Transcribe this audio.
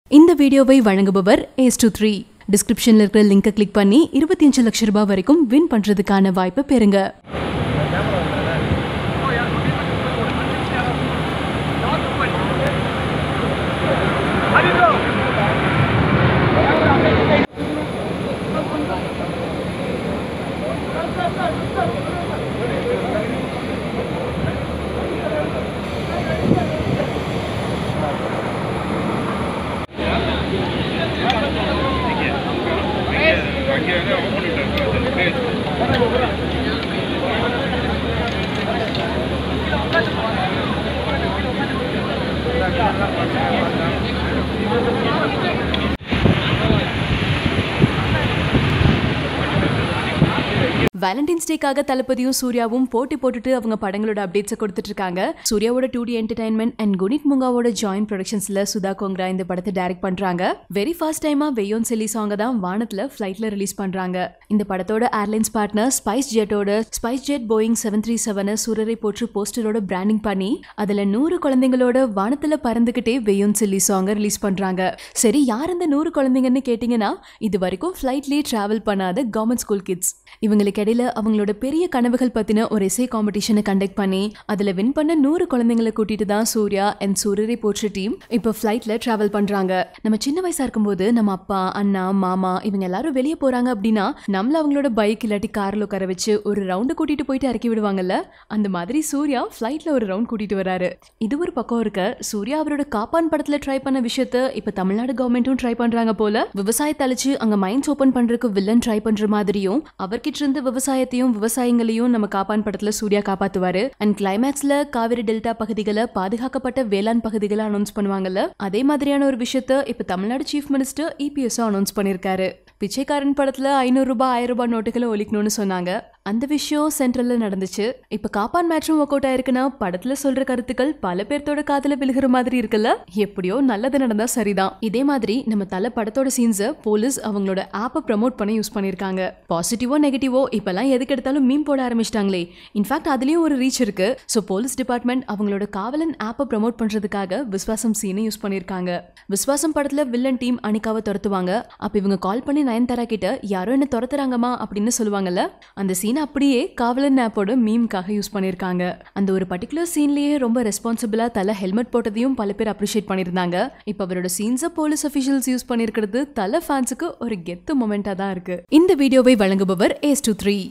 இந்த வீடியோவை வழங்குபவர் ஏஸ் டூ த்ரீ டிஸ்கிரிப்ஷன்ல இருக்கிற லிங்கை கிளிக் பண்ணி இருபத்தி அஞ்சு லட்சம் ரூபாய் வரைக்கும் வின் பண்றதுக்கான வாய்ப்பை பெறுங்க வேலண்டைன்ஸ் டேக்காக தளபதியும் சூர்யாவும் போட்டி போட்டுட்டு அவங்க படங்களோட அப்டேட்ஸை கொடுத்துட்டு இருக்காங்க சூர்யாவோட two D entertainment and Guneet முங்காவோட ஜாயின் ப்ரொடக்ஷன்ஸ்ல சுதா கோங்ரா இந்த படத்தை டைரக்ட் பண்றாங்க வெரி ஃபர்ஸ்ட் டைமா வெய்யோன் செல்லி சாங்க தான் வானத்துல ஃபிளைட்ல ரிலீஸ் பண்றாங்க இந்த படத்தோட ஏர்லைன்ஸ் பார்ட்னர் ஸ்பைஸ் ஜெட்டோட SpiceJet Boeing seven three செவனை சூரரை போற்று போஸ்டரோட பிராண்டிங் பண்ணி அதுல நூறு குழந்தைங்களோட வானத்துல பறந்துகிட்டே வெய்யோன் செல்லி சாங்கை ரிலீஸ் பண்றாங்க சரி யார் இந்த நூறு குழந்தைங்கன்னு கேட்டீங்கன்னா இது வரைக்கும் ஃபிளைட்லயே டிராவல் பண்ணாத கவர்மெண்ட் ஸ்கூல் கிட்ஸ் இவங்களுக்கு இடையில அவங்களோட பெரிய கனவுகள் பத்தின ஒரு எஸ்ஏ காம்படிஷனை கண்டக்ட் பண்ணி அதுல வின் பண்ண நூறு குழந்தைங்களை கூட்டிட்டு தான் சூர்யா அண்ட் சூரியரை போற்று டீம் இப்போ ஃபிளைட்ல டிராவல் பண்றாங்க நம்ம சின்ன வயசா இருக்கும்போது நம்ம அப்பா அண்ணா மாமா இவங்க எல்லாரும் வெளியே போறாங்க அப்படின்னா நம்மள அவங்களோட பைக் இல்லாட்டி கார்ல உட்கார வச்சு ஒரு ரவுண்டு கூட்டிட்டு போயிட்டு இறக்கி விடுவாங்கல்ல அந்த மாதிரி சூர்யா ஃபிளைட்ல ஒரு ரவுண்ட் கூட்டிட்டு வராரு இது ஒரு பக்கம் இருக்க சூர்யா அவரோட காப்பான் படத்துல ட்ரை பண்ண விஷயத்த இப்ப தமிழ்நாடு கவர்மெண்ட்டும் ட்ரை பண்றாங்க போல விவசாயத்தை அழிச்சு அங்க மைன்ஸ் ஓபன் பண்றதுக்கு வில்லன் ட்ரை பண்ற மாதிரியும் அவர்கிட்ட இருந்து விவசாயத்தையும் விவசாயிகளையும் நம்ம காப்பான் படத்துல சூர்யா காப்பாத்துவாரு அண்ட் கிளைமேக்ஸ்ல காவிரி டெல்டா பகுதிகளை பாதுகாக்கப்பட்ட வேளாண் பகுதிகளை அனௌன்ஸ் பண்ணுவாங்கல்ல அதே மாதிரியான ஒரு விஷயத்த இப்ப Tamil Nadu chief minister EPS announce பண்ணிருக்காரு பிச்சைக்காரன் படத்துல ஐநூறு ரூபாய் ஆயிரம் ரூபாய் நோட்டுகளை ஒழிக்கணும்னு சொன்னாங்க அந்த விஷயம் சென்ட்ரல்ல நடந்துச்சு இப்ப காப்பான் மேட்ரும் ஒர்க் அவுட் ஆயிருக்குன்னா படத்துல சொல்ற கருத்துக்கள் பல பேர்த்தோட காதுல விழுகிற மாதிரி இருக்குல்ல எப்படியோ நல்லது நடந்தா சரிதான் இதே மாதிரி நம்ம தலை படத்தோட சீன்ஸை போலீஸ் அவங்களோட ஆப்பை ப்ரமோட் பண்ண யூஸ் பண்ணிருக்காங்க பாசிட்டிவோ நெகட்டிவோ இப்பெல்லாம் எதுக்கு எடுத்தாலும் மீன் போட ஆரம்பிச்சிட்டாங்களே இன்ஃபேக்ட் அதுலயும் ஒரு ரீச் இருக்கு ஸோ போலீஸ் டிபார்ட்மெண்ட் அவங்களோட காவலன் ஆப்பை ப்ரமோட் பண்றதுக்காக விஸ்வாசம் சீனை யூஸ் பண்ணிருக்காங்க விஸ்வாசம் படத்துல வில்லன் டீம் அனிகாவை துரத்துவாங்க அப்ப இவங்க கால் பண்ணி நயன்தாரா கிட்ட யாரோ என்ன துரத்துறாங்கம்மா அப்படின்னு சொல்லுவாங்கல்ல அந்த சீனை அப்படியே காவலன் ஆப்போட மீம்காக யூஸ் பண்ணிருக்காங்க அந்த ஒரு பர்டிகுலர் சீன்லயே ரொம்ப ரெஸ்பான்சிபிளா தலை ஹெல்மெட் போட்டதையும் பல பேர் அப்ரிஷியேட் பண்ணியிருந்தாங்க இப்போ அவரோட சீன்ஸை போலீஸ் அஃபிஷியல்ஸ் யூஸ் பண்ணிருக்கிறது தலை ஃபேன்ஸுக்கு ஒரு கெத்து மொமெண்டா தான் இருக்கு இந்த வீடியோவை வழங்குபவர் ஏஸ் டூ த்ரீ